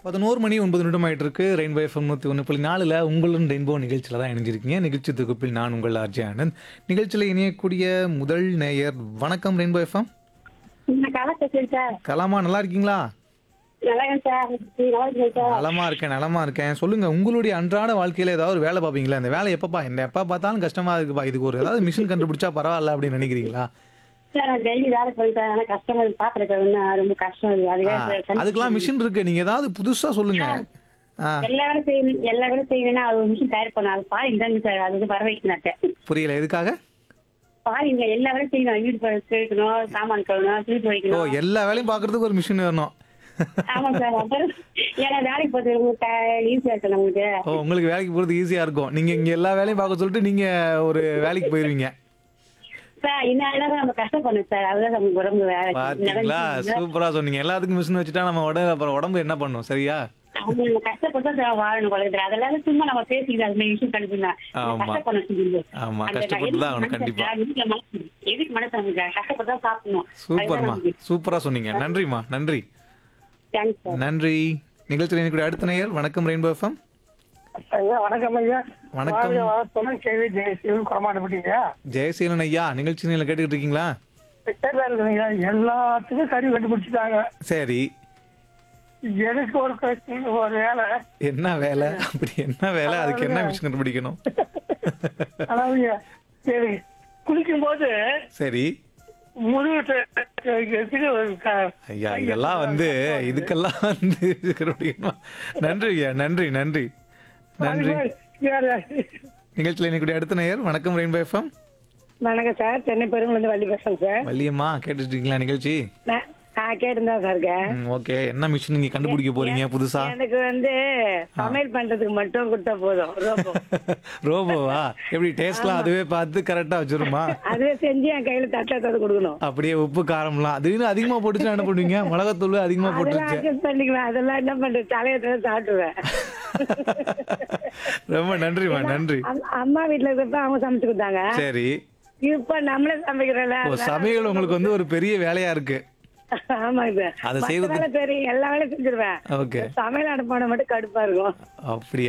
பதினோரு மணி ஒன்பது நிமிடம் ஆயிட்டு இருக்கு ரெயின்போ எஃப்எம் நூற்றி ஒன்று புள்ளி நாலில் உங்களும் ரெயின்போ நிகழ்ச்சியில் தான் இணைஞ்சிருக்கீங்க நிகழ்ச்சி தொகுப்பில் நான் உங்கள் ஆர்ஜி ஆனந்த் நிகழ்ச்சியில் இணையக்கூடிய முதல் நேயர் வணக்கம் ரெயின்போ எஃப்எம் நான் கலா பேசுறேன் சார் கலாமா நல்லா இருக்கீங்களா நல்லா இருக்கேன் சார் நீங்க நல்லா இருக்கீங்க சார் நலமா இருக்கேன் நலமா இருக்கேன் சொல்லுங்க உங்களுடைய அன்றாட வாழ்க்கையில ஏதாவது ஒரு வேலை பார்ப்பீங்களா இந்த வேலை எப்பப்பா இந்த எப்ப பார்த்தாலும் கஷ்டமா இருக்குப்பா இதுக்கு ஒரு ஏதாவது மிஷின் கண்டுபிடிச்சா பரவாயில்ல அப்படின்னு நினைக்கிறீங்களா சார் நான் டெய்லி வேலை போய் சார் ஆனால் கஸ்டமர் பாக்குறது ரொம்ப கஷ்டம் இருக்கு ஆ, அதுக்காக அதுக்கெல்லாம் மிஷின் இருக்கு நீங்க ஏதாவது புதுசா சொல்லுங்க ஆ, எல்லா வேலை செய்யணும் எல்லா வேலை செய்யணும்னா அது ஒரு மிஷின் தயார் பண்ண அது பாருங்க தாங்க சார் அது வந்து வர வைக்கணும் புரியல எதுக்காக பாருங்க எல்லா வேலையும் செய்யணும் வீடு கழுக்கணும் சாமான் கழுவணும் துணி ஓ துவைக்கணும் எல்லா வேலையும் பார்க்கறதுக்கு ஒரு மிஷின் வேணும் ஆமா சார் அப்புறம் ஏன்னா வேலைக்கு போறது உங்களுக்கு ஈஸியா இருக்கு நமக்கு ஓ உங்களுக்கு வேலைக்கு போறது ஈஸியா இருக்கும் நீங்க இங்க எல்லா வேலையும் பார்க்க சொல்லிட்டு நீங்க ஒரு வேலைக்கு போயிருவீங்க சார் இன்னும் என்ன நம்ம கஷ்டப்படணும் சார் அதுதான் நமக்கு உடம்பு வேலை பாத்தீங்களா சூப்பரா சொன்னீங்க எல்லாத்துக்கும் மிஷின் வச்சுட்டா நம்ம உடம்பு அப்புறம் உடம்பு என்ன பண்ணும் சரியா அவங்க நம்ம கஷ்டப்பட்டு தான் வாழணும் குழந்தை அதெல்லாம் சும்மா நம்ம பேசிக்கலாம் அது மாதிரி விஷயம் கண்டுபிடிக்கலாம் ஆமா. கஷ்டப்படணும் சொல்லுங்க. ஆமா, அந்த கஷ்டப்பட்டு தான் ஆகணும், எதுக்கு கண்டிப்பா. மனசு எதுக்கு மனசு எதுக்கு மனசு நமக்கு கஷ்டப்பட்டு தான் சாப்பிடணும் சூப்பர்மா சூப்பரா சொன்னீங்க நன்றிம்மா நன்றி தேங்க்ஸ் சார் நன்றி நிகழ்ச்சியில் எனக்கு அடுத்த நேயர் வணக்கம் ரெயின்போ எஃப்எம் ஐயா வணக்கம் ஐயா வணக்கம். வாழ்க வளத்துடன் கேள்வி ஜெயசீலன் குறமாட்டப்பட்டீங்க ஜெயசீலன் ஐயா நிகழ்ச்சி நீங்க கேட்டுக்கிட்டு இருக்கீங்களா ஐயா எல்லாத்துக்கும் சரி கண்டுபிடிச்சிட்டாங்க சரி எனக்கு ஒரு question, ஒரு வேலை என்ன வேலை அப்படி என்ன வேலை அதுக்கு என்ன மிஷின் கண்டுபிடிக்கணும் அதாவது சரி குளிக்கும் போது சரி முதுகு த- த- இதுக்கு ஒரு க- ஐயா இதெல்லாம் வந்து இதுக்கெல்லாம் வந்து இது கண்டுபிடிக்கணுமா நன்றி ஐயா நன்றி நன்றி நன்றி வேற- நிகழ்ச்சியில் இன்னைக்கு அடுத்த நேயர் வணக்கம் ரெயின்போ எஃப்எம் வணக்கம் சார் சென்னை பெருங்குளந்து வள்ளி பேசுறேன் சார் வள்ளியம்மா கேட்டுட்டு இருக்கீங்களா நிகழ்ச்சி நான் நான் கேட்டுதான் சார் இருக்கேன் ஓகே என்ன மிஷின் நீங்க கண்டுபிடிக்க போறீங்க புதுசா எனக்கு வந்து சமையல் பண்றதுக்கு மட்டும் கொடுத்தா போதும் ரோபோ ரோபோவா எப்படி டேஸ்ட்லாம் அதுவே பார்த்து கரெக்டா வச்சிருமா அதுவே செஞ்சு என் கையில தட்டை தட்டு கொடுக்கணும் அப்படியே உப்பு காரம்லாம் அது இன்னும் அதிகமா போட்டுச்சுன்னா என்ன பண்ணுவீங்க மிளகாத்தூள் அதிகமா அதெல்லாம் போட்டுருச்சு அட்ஜஸ்ட் பண்ணிக்குவேன் அதெல்லாம் என்ன பண்றது தலையத்துல சாப்பிட்டுருவேன் ரொம்ப நன்றிம்மா நன்றி அம்- அம்மா வீட்டுல இருக்கப்ப அவங்க சமைச்சு கொடுத்தாங்க சரி இப்ப நம்மளே சமைக்கிறோம்ல ஓ சமையல் உங்களுக்கு வந்து ஒரு பெரிய வேலையா இருக்கு ஆமா இது அதை மத்த செய்வது- வேலை தெரியும் எல்லா வேலையும் செஞ்சிருவேன் ஓகே சமையல் அனுப்பான மட்டும் கடுப்பா இருக்கும் அப்படியா